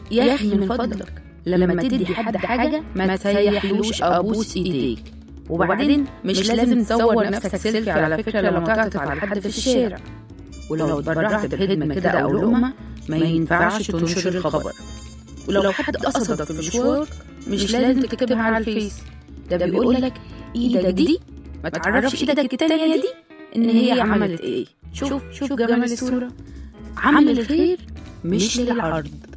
يا أخي من فضلك لما تدي حد حاجة ما تسيحلوش أبوس إيديك وبعدين مش لازم تصور نفسك سيلفي على فكرة لما تعطف على حد في الشارع ولو اتبرعت بخدمة كده أو لقمة ما ينفعش تنشر الخبر ولو حد قصدك في مشوارك مش لازم تكتبها على الفيس ده بيقول لك ايدك دي ما تعرفش ايدك التانية دي ان هي عملت ايه شوف شوف جمال الصورة عمل الخير مش للعرض